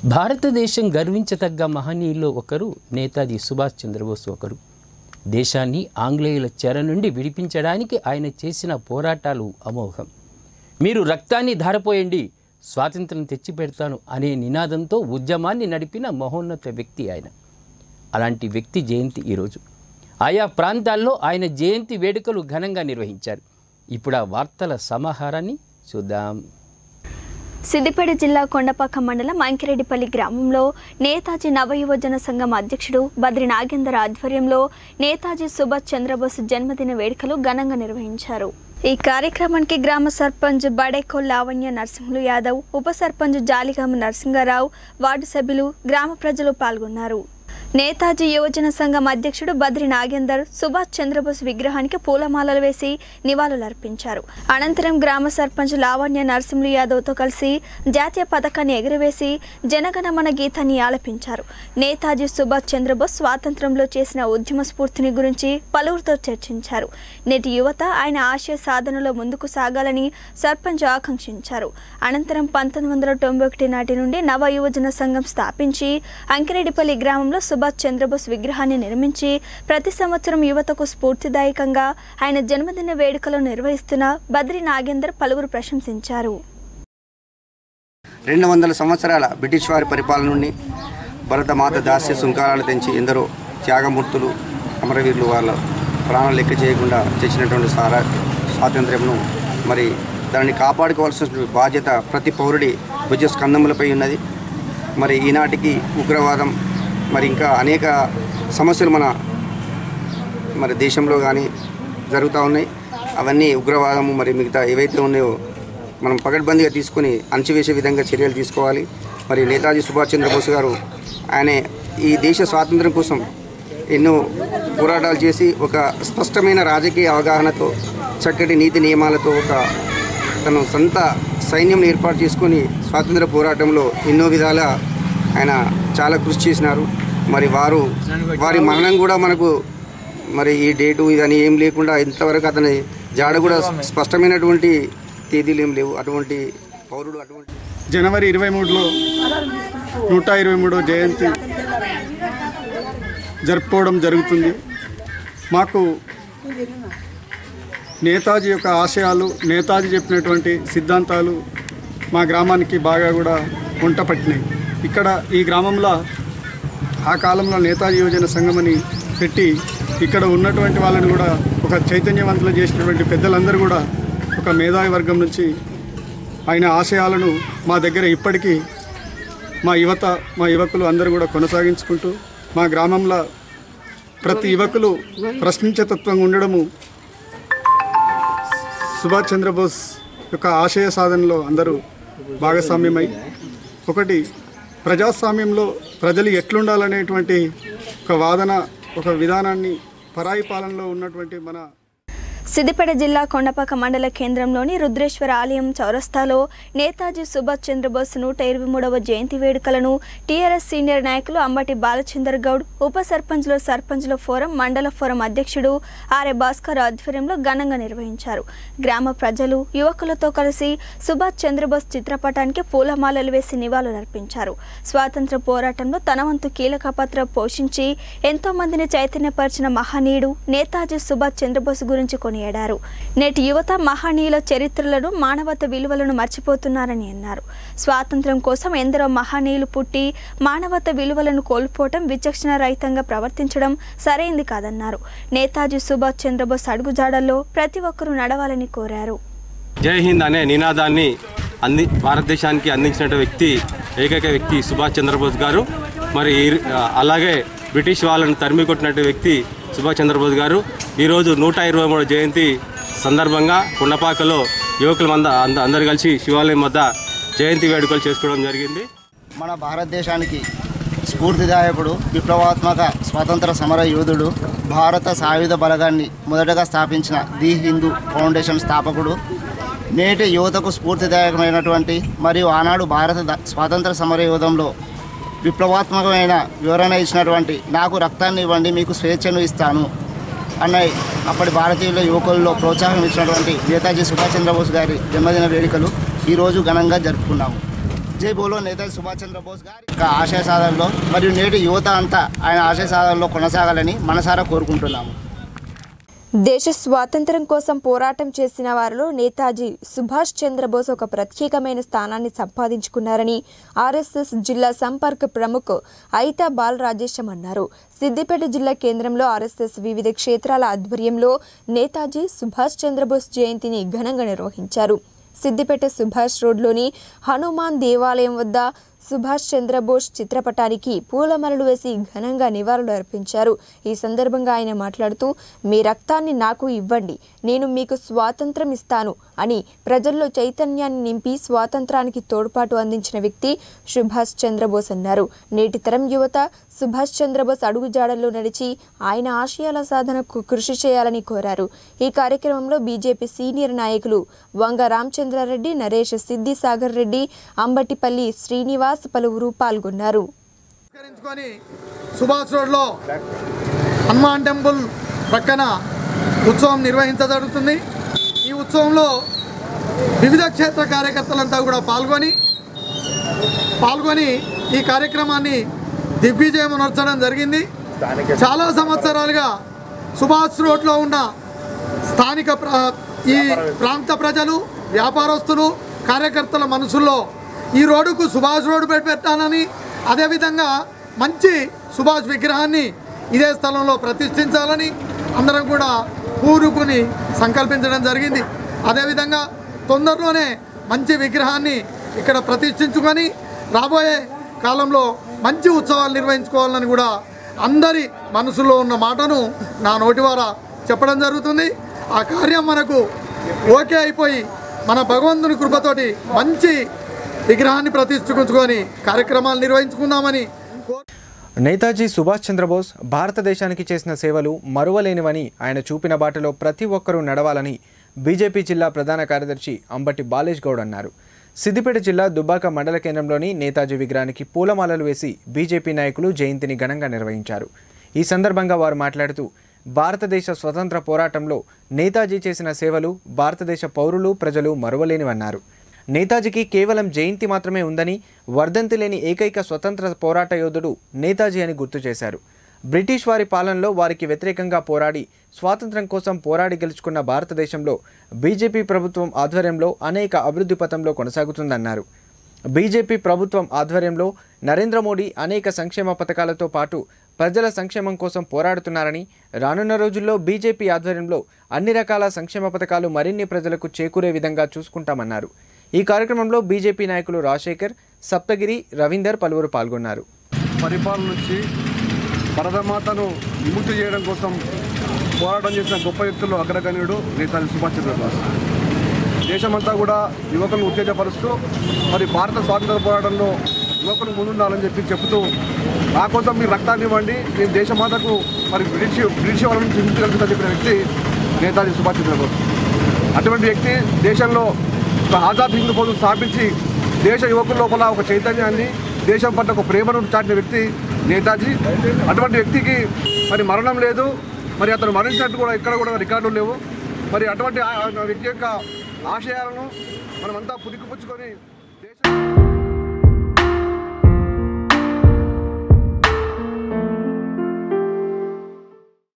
భారతదేశం గర్వించదగ్గ మహనీయుల్లో ఒకరు నేతాజీ సుభాష్ చంద్రబోస్ ఒకరు దేశాన్ని ఆంగ్లేయుల చెర నుండి విడిపించడానికి ఆయన చేసిన పోరాటాలు అమోఘం మీరు రక్తాన్ని ధారపోయండి స్వాతంత్రం తెచ్చిపెడతాను అనే నినాదంతో ఉద్యమాన్ని నడిపిన మహోన్నత వ్యక్తి ఆయన అలాంటి వ్యక్తి జయంతి ఈరోజు ఆయా ప్రాంతాల్లో ఆయన జయంతి వేడుకలు ఘనంగా నిర్వహించారు ఇప్పుడు ఆ వార్తల సమాహారాన్ని చూద్దాం సిద్దిపేట జిల్లా కొండపాక మండలం అంకిరెడ్డిపల్లి గ్రామంలో నేతాజీ నవయువజన సంఘం అధ్యక్షుడు బద్రి నాగేందర్ ఆధ్వర్యంలో నేతాజీ సుభాష్ చంద్రబోస్ జన్మదిన వేడుకలు ఘనంగా నిర్వహించారు ఈ కార్యక్రమానికి గ్రామ సర్పంచ్ బడేకో లావణ్య నరసింహులు యాదవ్ ఉప సర్పంచ్ జాలిగామ నరసింగారావు వార్డు సభ్యులు గ్రామ ప్రజలు పాల్గొన్నారు నేతాజీ యువజన సంఘం అధ్యక్షుడు బద్రి నాగేందర్ సుభాష్ చంద్రబోస్ విగ్రహానికి పూలమాలలు వేసి నివాళులర్పించారు అనంతరం గ్రామ సర్పంచ్ లావణ్య నరసింహులు యాదవ్తో కలిసి జాతీయ పథకాన్ని ఎగురవేసి జనగణమన గీతాన్ని ఆలపించారు నేతాజీ సుభాష్ చంద్రబోస్ స్వాతంత్రంలో చేసిన ఉద్యమ స్ఫూర్తిని గురించి పలువురితో చర్చించారు నేటి యువత ఆయన ఆశయ సాధనలో ముందుకు సాగాలని సర్పంచ్ ఆకాంక్షించారు అనంతరం పంతొమ్మిది వందల తొంభై ఒకటి నాటి నుండి నవ యువజన సంఘం స్థాపించి అంకిరెడ్డిపల్లి గ్రామంలో సుభాష్ చంద్రబోస్ విగ్రహాన్ని నిర్మించి ప్రతి సంవత్సరం యువతకు స్ఫూర్తిదాయకంగా ఆయన జన్మదిన వేడుకలు నిర్వహిస్తున్న బద్రి నాగేందర్ పలువురు ప్రశంసించారు రెండు వందల సంవత్సరాల బ్రిటిష్ వారి పరిపాలన నుండి భరతమాత దాస్య సుంకారాలు తెంచి ఎందరో త్యాగమూర్తులు అమరవీరులు వాళ్ళ ప్రాణాలు లెక్క చేయకుండా తెచ్చినటువంటి సారా స్వాతంత్ర్యంను మరి దాన్ని కాపాడుకోవాల్సిన బాధ్యత ప్రతి పౌరుడి భుజ స్కందములపై ఉన్నది మరి ఈనాటికి ఉగ్రవాదం మరి ఇంకా అనేక సమస్యలు మన మరి దేశంలో కానీ జరుగుతూ ఉన్నాయి అవన్నీ ఉగ్రవాదము మరి మిగతా ఏవైతే ఉన్నాయో మనం పకడ్బందీగా తీసుకొని అణచివేసే విధంగా చర్యలు తీసుకోవాలి మరి నేతాజీ సుభాష్ చంద్రబోస్ గారు ఆయన ఈ దేశ స్వాతంత్రం కోసం ఎన్నో పోరాటాలు చేసి ఒక స్పష్టమైన రాజకీయ అవగాహనతో చక్కటి నీతి నియమాలతో ఒక తను సొంత సైన్యం ఏర్పాటు చేసుకొని స్వాతంత్ర పోరాటంలో ఎన్నో విధాల ఆయన చాలా కృషి చేసినారు మరి వారు వారి మరణం కూడా మనకు మరి ఈ డేటు ఇదని ఏం లేకుండా ఇంతవరకు అతని జాడ కూడా స్పష్టమైనటువంటి తేదీలు ఏం లేవు అటువంటి పౌరుడు అటువంటి జనవరి ఇరవై మూడులో నూట ఇరవై మూడో జయంతి జరుపుకోవడం జరుగుతుంది మాకు నేతాజీ యొక్క ఆశయాలు నేతాజీ చెప్పినటువంటి సిద్ధాంతాలు మా గ్రామానికి బాగా కూడా వంట పట్టినాయి ఇక్కడ ఈ గ్రామంలో ఆ కాలంలో నేతాజీ యువజన సంఘం అని పెట్టి ఇక్కడ ఉన్నటువంటి వాళ్ళని కూడా ఒక చైతన్యవంతులు చేసినటువంటి పెద్దలందరూ కూడా ఒక మేధావి వర్గం నుంచి ఆయన ఆశయాలను మా దగ్గర ఇప్పటికీ మా యువత మా యువకులు అందరూ కూడా కొనసాగించుకుంటూ మా గ్రామంలో ప్రతి యువకులు ప్రశ్నించే తత్వంగా ఉండడము సుభాష్ చంద్రబోస్ యొక్క ఆశయ సాధనలో అందరూ భాగస్వామ్యమై ఒకటి ప్రజాస్వామ్యంలో ప్రజలు ఎట్లుండాలనేటువంటి ఒక వాదన ఒక విధానాన్ని పరాయి పాలనలో ఉన్నటువంటి మన సిద్దిపేట జిల్లా కొండపాక మండల కేంద్రంలోని రుద్రేశ్వర ఆలయం చౌరస్తాలో నేతాజీ సుభాష్ చంద్రబోస్ నూట ఇరవై మూడవ జయంతి వేడుకలను టీఆర్ఎస్ సీనియర్ నాయకులు అంబటి బాలచందర్ గౌడ్ ఉప సర్పంచ్ల సర్పంచ్ల ఫోరం మండల ఫోరం అధ్యక్షుడు ఆర్ఏ భాస్కర్ ఆధ్వర్యంలో ఘనంగా నిర్వహించారు గ్రామ ప్రజలు యువకులతో కలిసి సుభాష్ చంద్రబోస్ చిత్రపటానికి పూలమాలలు వేసి నివాళులర్పించారు స్వాతంత్ర పోరాటంలో తన వంతు కీలక పాత్ర పోషించి ఎంతో మందిని చైతన్యపరిచిన మహనీయుడు నేతాజీ సుభాష్ చంద్రబోస్ గురించి కొనియాడారు నేటి యువత మహనీయుల చరిత్రలను మానవత విలువలను మర్చిపోతున్నారని అన్నారు స్వాతంత్ర్యం కోసం ఎందరో మహనీయులు పుట్టి మానవత విలువలను కోల్పోవటం విచక్షణ రహితంగా ప్రవర్తించడం సరైంది కాదన్నారు నేతాజీ సుభాష్ చంద్రబోస్ అడుగుజాడల్లో ప్రతి ఒక్కరూ నడవాలని కోరారు జై హింద్ అనే నినాదాన్ని అంది భారతదేశానికి అందించిన వ్యక్తి ఏకైక వ్యక్తి సుభాష్ చంద్రబోస్ గారు మరి ఈ- అలాగే బ్రిటిష్ వాళ్ళని తరిమి కొట్టినట్టు వ్యక్తి సుభాష్ చంద్రబోస్ గారు ఈరోజు నూట ఇరవై మూడు జయంతి సందర్భంగా కొండపాకలో యువకుల మంద అంద- అందరు కలిసి శివాలయం వద్ద జయంతి వేడుకలు చేసుకోవడం జరిగింది మన భారతదేశానికి స్ఫూర్తిదాయకుడు విప్లవాత్మక స్వాతంత్ర సమర యోధుడు భారత సాయుధ బలగాన్ని మొదటగా స్థాపించిన ది హిందూ ఫౌండేషన్ స్థాపకుడు నేటి యువతకు స్ఫూర్తిదాయకమైనటువంటి మరియు ఆనాడు భారత ద- స్వాతంత్ర సమర యోధంలో విప్లవాత్మకమైన వివరణ ఇచ్చినటువంటి నాకు రక్తాన్ని ఇవ్వండి మీకు స్వేచ్ఛను ఇస్తాను అన్న అప్పటి భారతీయుల యువకుల్లో ప్రోత్సాహం ఇచ్చినటువంటి నేతాజీ సుభాష్ చంద్రబోస్ గారి జన్మదిన వేడుకలు ఈరోజు ఘనంగా జరుపుకున్నాము జై బోలో నేతాజీ సుభాష్ చంద్రబోస్ గారి యొక్క ఆశయ సాధనలో మరియు నేటి యువత అంతా ఆయన ఆశయ సాధనలో కొనసాగాలని మనసారా కోరుకుంటున్నాము దేశ స్వాతంత్ర్యం కోసం పోరాటం చేసిన వారిలో నేతాజీ సుభాష్ చంద్రబోస్ ఒక ప్రత్యేకమైన స్థానాన్ని సంపాదించుకున్నారని ఆర్ఎస్ఎస్ జిల్లా సంపర్క్ ప్రముఖ్ అయితా బాల్ రాజేశం అన్నారు సిద్దిపేట జిల్లా కేంద్రంలో ఆర్ఎస్ఎస్ వివిధ క్షేత్రాల ఆధ్వర్యంలో నేతాజీ సుభాష్ చంద్రబోస్ జయంతిని ఘనంగా నిర్వహించారు సిద్దిపేట సుభాష్ రోడ్లోని హనుమాన్ దేవాలయం వద్ద సుభాష్ చంద్రబోస్ చిత్రపటానికి పూలమలలు వేసి ఘనంగా నివాళులు అర్పించారు ఈ సందర్భంగా ఆయన మాట్లాడుతూ మీ రక్తాన్ని నాకు ఇవ్వండి నేను మీకు స్వాతంత్రం ఇస్తాను అని ప్రజల్లో చైతన్యాన్ని నింపి స్వాతంత్రానికి తోడ్పాటు అందించిన వ్యక్తి సుభాష్ చంద్రబోస్ అన్నారు నేటి తరం యువత సుభాష్ చంద్రబోస్ అడుగుజాడల్లో నడిచి ఆయన ఆశయాల సాధనకు కృషి చేయాలని కోరారు ఈ కార్యక్రమంలో బీజేపీ సీనియర్ నాయకులు వంగ రామచంద్రారెడ్డి నరేష్ సిద్ది సాగర్ రెడ్డి అంబటిపల్లి శ్రీనివాస్ పలువురు పాల్గొన్నారు పురస్కరించుకొని సుభాష్ రోడ్లో హనుమాన్ టెంపుల్ ప్రక్కన ఉత్సవం నిర్వహించజరుగుతుంది ఈ ఉత్సవంలో వివిధ క్షేత్ర కార్యకర్తలంతా కూడా పాల్గొని పాల్గొని ఈ కార్యక్రమాన్ని దిగ్విజయం నడచడం జరిగింది చాలా సంవత్సరాలుగా సుభాష్ రోడ్లో ఉన్న స్థానిక ప్ర- ఈ ప్రాంత ప్రజలు వ్యాపారస్తులు కార్యకర్తల మనసుల్లో ఈ రోడ్డుకు సుభాష్ రోడ్డు పెట్టి పెట్టాలని అదేవిధంగా మంచి సుభాష్ విగ్రహాన్ని ఇదే స్థలంలో ప్రతిష్ఠించాలని అందరం కూడా కూరుకుని సంకల్పించడం జరిగింది అదేవిధంగా తొందరలోనే మంచి విగ్రహాన్ని ఇక్కడ ప్రతిష్ఠించుకొని రాబోయే కాలంలో మంచి ఉత్సవాలు నిర్వహించుకోవాలని కూడా అందరి మనసులో ఉన్న మాటను నా నోటి ద్వారా చెప్పడం జరుగుతుంది ఆ కార్యం మనకు ఓకే అయిపోయి మన భగవంతుని కృపతోటి మంచి విగ్రహాన్ని ప్రతిష్ఠించుకొని కార్యక్రమాలు నిర్వహించుకుందామని కోరు నేతాజీ సుభాష్ చంద్రబోస్ భారతదేశానికి చేసిన సేవలు మరువలేనివని ఆయన చూపిన బాటలో ప్రతి ఒక్కరూ నడవాలని బీజేపీ జిల్లా ప్రధాన కార్యదర్శి అంబటి బాలేష్ గౌడ్ అన్నారు సిద్దిపేట జిల్లా దుబ్బాక మండల కేంద్రంలోని నేతాజీ విగ్రహానికి పూలమాలలు వేసి బీజేపీ నాయకులు జయంతిని ఘనంగా నిర్వహించారు ఈ సందర్భంగా వారు మాట్లాడుతూ భారతదేశ స్వతంత్ర పోరాటంలో నేతాజీ చేసిన సేవలు భారతదేశ పౌరులు ప్రజలు మరువలేనివన్నారు నేతాజీకి కేవలం జయంతి మాత్రమే ఉందని వర్ధంతి లేని ఏకైక స్వతంత్ర పోరాట యోధుడు నేతాజీ అని గుర్తు చేశారు బ్రిటిష్ వారి పాలనలో వారికి వ్యతిరేకంగా పోరాడి స్వాతంత్ర్యం కోసం పోరాడి గెలుచుకున్న భారతదేశంలో బీజేపీ ప్రభుత్వం ఆధ్వర్యంలో అనేక అభివృద్ధి పథంలో కొనసాగుతుందన్నారు బీజేపీ ప్రభుత్వం ఆధ్వర్యంలో నరేంద్ర మోడీ అనేక సంక్షేమ పథకాలతో పాటు ప్రజల సంక్షేమం కోసం పోరాడుతున్నారని రానున్న రోజుల్లో బీజేపీ ఆధ్వర్యంలో అన్ని రకాల సంక్షేమ పథకాలు మరిన్ని ప్రజలకు చేకూరే విధంగా చూసుకుంటామన్నారు ఈ కార్యక్రమంలో బీజేపీ నాయకులు రాజశేఖర్ సప్తగిరి రవీందర్ పలువురు పాల్గొన్నారు పరిపాలన నుంచి భరతమాతను విముక్తి చేయడం కోసం పోరాటం చేసిన గొప్ప వ్యక్తుల్లో అగ్రగణ్యుడు నేతాజీ సుభాష్ చంద్రబోస్ దేశమంతా కూడా యువకులను ఉత్తేజపరుస్తూ మరి భారత స్వాతంత్ర పోరాటంలో యువకులు ముందుండాలని చెప్పి చెబుతూ నా కోసం మీరు రక్తాన్ని ఇవ్వండి నేను దేశమాతకు మరి బ్రిటిష్ బ్రిటిష్ వాళ్ళ నుంచి విముక్తి కల్పిస్తా చెప్పిన వ్యక్తి నేతాజీ సుభాష్ చంద్రబోస్ అటువంటి వ్యక్తి దేశంలో ఒక ఆజాద్ హిందూ ఫౌజ్ స్థాపించి దేశ యువకుల లోపల ఒక చైతన్యాన్ని దేశం పట్ల ఒక ప్రేమను చాటిన వ్యక్తి నేతాజీ అటువంటి వ్యక్తికి మరి మరణం లేదు మరి అతను మరణించినట్టు కూడా ఎక్కడ కూడా రికార్డులు లేవు మరి అటువంటి ఆ- ఆ వ్యక్తి యొక్క ఆశయాలను మనమంతా పుణికిపుచ్చుకొని